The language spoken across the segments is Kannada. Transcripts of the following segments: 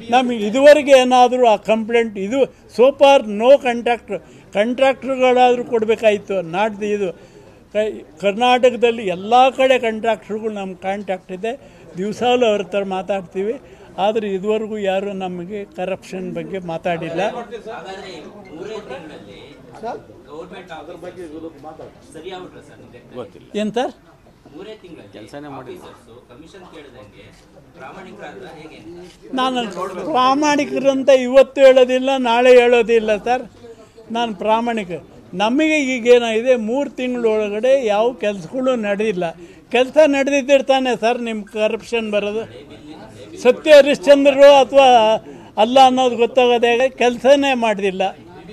ನಮಗೆ ಇದುವರೆಗೆ ಏನಾದರೂ ಆ ಕಂಪ್ಲೇಂಟ್ ಇದು ಸೋಪಾರ್ ನೋ ಕಾಂಟ್ರಾಕ್ಟ್ರ್ ಕಾಂಟ್ರಾಕ್ಟ್ರುಗಳಾದರೂ ಕೊಡಬೇಕಾಯಿತು ನಾಡ್ದು ಇದು ಕೈ ಕರ್ನಾಟಕದಲ್ಲಿ ಎಲ್ಲ ಕಡೆ ಕಾಂಟ್ರಾಕ್ಟ್ರುಗಳು ನಮ್ಮ ಕಾಂಟ್ಯಾಕ್ಟ್ ಇದೆ ದಿವಸಾಲು ಅವ್ರ ಹತ್ರ ಮಾತಾಡ್ತೀವಿ ಆದರೆ ಇದುವರೆಗೂ ಯಾರೂ ನಮಗೆ ಕರಪ್ಷನ್ ಬಗ್ಗೆ ಮಾತಾಡಿಲ್ಲ ಹಾಗಾದ್ರೆ ಮೂರೇ ತಿಂಗಳಲ್ಲಿ ಗೌರ್ಮೆಂಟ್ ಸರಿ ಆಗ್ಬಿಟ್ರ ಸರ್ ನಿಮ್ ಲೆಕ್ಕದಲ್ಲಿ? ಏನು ಸರ್ ಮೂರೇ ತಿಂಗಳಲ್ಲಿ ಆಫೀಸರ್ಸು ಕಮಿಷನ್ ಕೇಳಿದಂಗೆ ಪ್ರಾಮಾಣಿಕರಾದ್ರ ಹೇಗೆ ನಾನು ಪ್ರಾಮಾಣಿಕರಂತ ಇವತ್ತು ಹೇಳೋದಿಲ್ಲ ನಾಳೆ ಹೇಳೋದಿಲ್ಲ ಸರ್ ನಾನು ಪ್ರಾಮಾಣಿಕ ನಮಗೆ ಈಗೇನಾಗಿದೆ ಮೂರು ತಿಂಗಳೊಳಗಡೆ ಯಾವ ಕೆಲಸಗಳು ನಡೆದಿಲ್ಲ ಕೆಲಸ ನಡೆದಿದ್ದಿರ್ತಾನೆ ಸರ್ ನಿಮ್ಮ ಕರಪ್ಷನ್ ಬರೋದು ಸತ್ಯ ಹರಿಶ್ಚಂದ್ರರು ಅಥವಾ ಅಲ್ಲ ಅನ್ನೋದು ಗೊತ್ತಾಗೋದೇ ಕೆಲಸನೇ ಮಾಡೋದಿಲ್ಲ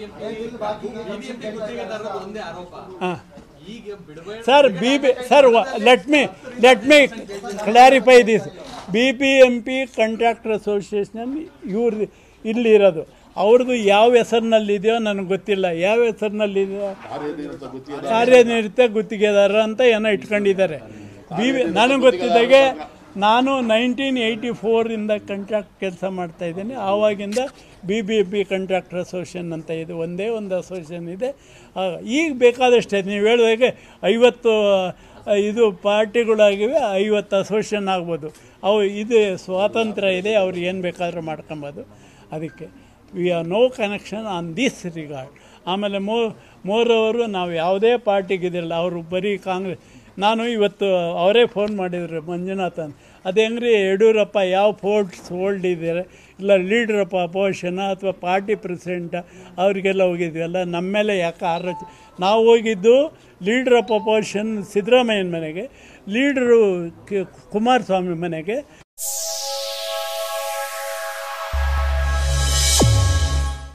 ಹಾಂ sir B B sir let me let me clarify this B B M P contractor association ಇವ್ರದ್ದು ಇಲ್ಲಿ ಇರೋದು ಅವ್ರದ್ದು ಯಾವ ಹೆಸರಿನಲ್ಲಿದೆಯೋ ನನಗೆ ಗೊತ್ತಿಲ್ಲ ಯಾವ ಹೆಸರಿನಲ್ಲಿದೆಯೋ ಕಾರ್ಯನಿರತ ಗುತ್ತಿಗೆದಾರ ಅಂತ ಏನೋ ಇಟ್ಕೊಂಡಿದ್ದಾರೆ ಬಿ ಬಿ ನನಗೆ ಗೊತ್ತಿದ್ದಾಗೆ ನಾನು ನೈನ್ಟೀನ್ ಏಯ್ಟಿ ಫೋರಿಂದ ಕಾಂಟ್ರಾಕ್ಟ್ ಕೆಲಸ ಮಾಡ್ತಾ ಇದ್ದೀನಿ ಆವಾಗಿಂದ B B M P contractor association ಅಂತ ಇದೆ ಒಂದೇ ಒಂದು ಅಸೋಸಿಯೇಷನ್ ಇದೆ ಆ, ಈಗ ಬೇಕಾದಷ್ಟೇ ನೀವು ಹೇಳಿದಾಗೆ ಐವತ್ತು ಆ, ಇದು ಪಾರ್ಟಿಗಳಾಗಿವೆ ಐವತ್ತು ಅಸೋಸಿಯೇಷನ್ ಆಗ್ಬೋದು ಅವು ಇದು ಸ್ವಾತಂತ್ರ್ಯ ಇದೆ ಅವ್ರು ಏನು ಬೇಕಾದರೂ ಮಾಡ್ಕೊಬೋದು ಅದಕ್ಕೆ we are no connection on this regard ಆಮೇಲೆ ಮೋ ಮೋರವರು ನಾವು ಯಾವುದೇ ಪಾರ್ಟಿಗಿದಿಲ್ಲ ಅವರು ಬರೀ ಕಾಂಗ್ರೆಸ್ ನಾನು ಇವತ್ತು ಅವರೇ ಫೋನ್ ಮಾಡಿದರು ಮಂಜುನಾಥ್ ಅಂತ ಅದು ಹೆಂಗ್ರಿ ಯಡಿಯೂರಪ್ಪ ಯಾವ ಫೋರ್ಟ್ಸ್ ಹೋಲ್ಡ್ ಇದ್ದಾರೆ ಇಲ್ಲ ಲೀಡ್ರಪ್ಪ ಅಪೋಸಿಷನ ಅಥವಾ ಪಾರ್ಟಿ ಪ್ರೆಸಿಡೆಂಟ ಅವರಿಗೆಲ್ಲ ಹೋಗಿದ್ವಲ್ಲ ನಮ್ಮ ಮೇಲೆ ಯಾಕೆ ಆರೋಚ ನಾವು ಹೋಗಿದ್ದು ಲೀಡರ್ ಆಫ್ ಅಪೋಸಿಷನ್ ಸಿದ್ದರಾಮಯ್ಯನ ಮನೆಗೆ ಲೀಡ್ರು ಕೆ- ಕುಮಾರಸ್ವಾಮಿ ಮನೆಗೆ